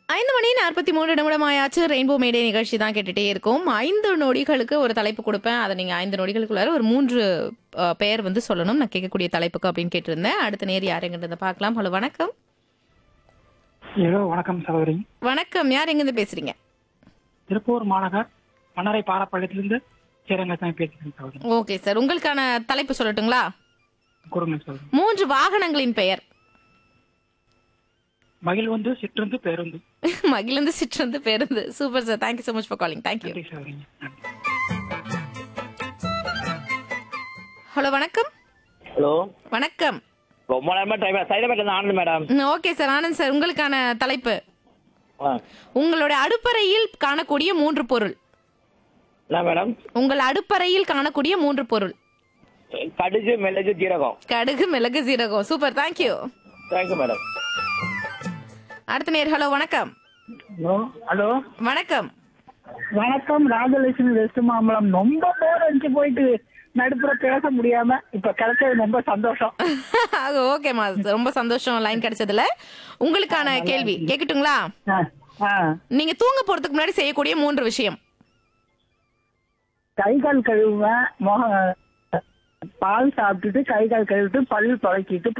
ஐந்து மணி நாற்பத்தி மூணு நிமிடம் ஆயாச்சு ரெயின்போ மேடே நிகழ்ச்சி தான் கேட்டுட்டே இருக்கும் ஐந்து நொடிகளுக்கு ஒரு தலைப்பு கொடுப்பேன் அதை நீங்க ஐந்து நொடிகளுக்குள்ளார ஒரு மூன்று அஹ், பெயர் வந்து சொல்லணும் நான் கேட்கக்கூடிய தலைப்புக்கு அப்படின்னு கேட்டிருந்தேன் அடுத்த நேர் யாருங்கிறத பார்க்கலாம் ஹலோ வணக்கம் ஹலோ வணக்கம் சகோதரி வணக்கம் யார் எங்கிருந்து பேசுறீங்க திருப்பூர் மாநகர் மன்னரை பாரப்பள்ளத்திலிருந்து ஸ்ரீரங்கசாமி பேசுகிறேன் சகோதரி ஓகே சார் உங்களுக்கான தலைப்பு சொல்லட்டுங்களா கொடுங்க சகோதரி மூன்று வாகனங்களின் பெயர் மகிழ் வந்து சிற்றுந்து பேருந்து மகிழ்ந்து சிற்றந்து பேருந்து super sir thank you so much for calling thank you நன்றி சகோதரி நன்றி ஹலோ வணக்கம் ஹலோ வணக்கம் ரொம்ப நேரமா டைம் சைதாபேட்டில் Anand madam okay sir Anand sir உங்களுக்கான தலைப்பு ஆ உங்களுடைய அடுப்பறையில் காணக்கூடிய மூன்று பொருள் என்ன மேடம் உங்கள் அடுப்பறையில் காணக்கூடிய மூன்று பொருள் கடுகு மிளகு ஜீரகம் கடுகு மிளகு சீரகம் சூப்பர் தேங்க்யூ தேங்க்யூ மேடம் அடுத்த நேர் ஹலோ வணக்கம் ஹலோ ஹலோ வணக்கம் வணக்கம் ராஜலட்சுமி வெஸ்ட் மாம்பலம் ரொம்ப போர் அடிச்சு போயிட்டு நடுப்புற பேச முடியாம இப்ப கிடைச்சது ரொம்ப சந்தோஷம் ஓகேம்மா ரொம்ப சந்தோஷம் லைன் கிடைச்சதுல உங்களுக்கான கேள்வி கேட்கட்டுங்களா ஆ, ஆ. நீங்க தூங்க போறதுக்கு முன்னாடி செய்யக்கூடிய மூன்று விஷயம் கை கால் கழுவுவேன் முக பால் சாப்பிட்டுட்டு கை கால் கழுவிட்டு பல் துளைக்கிட்டு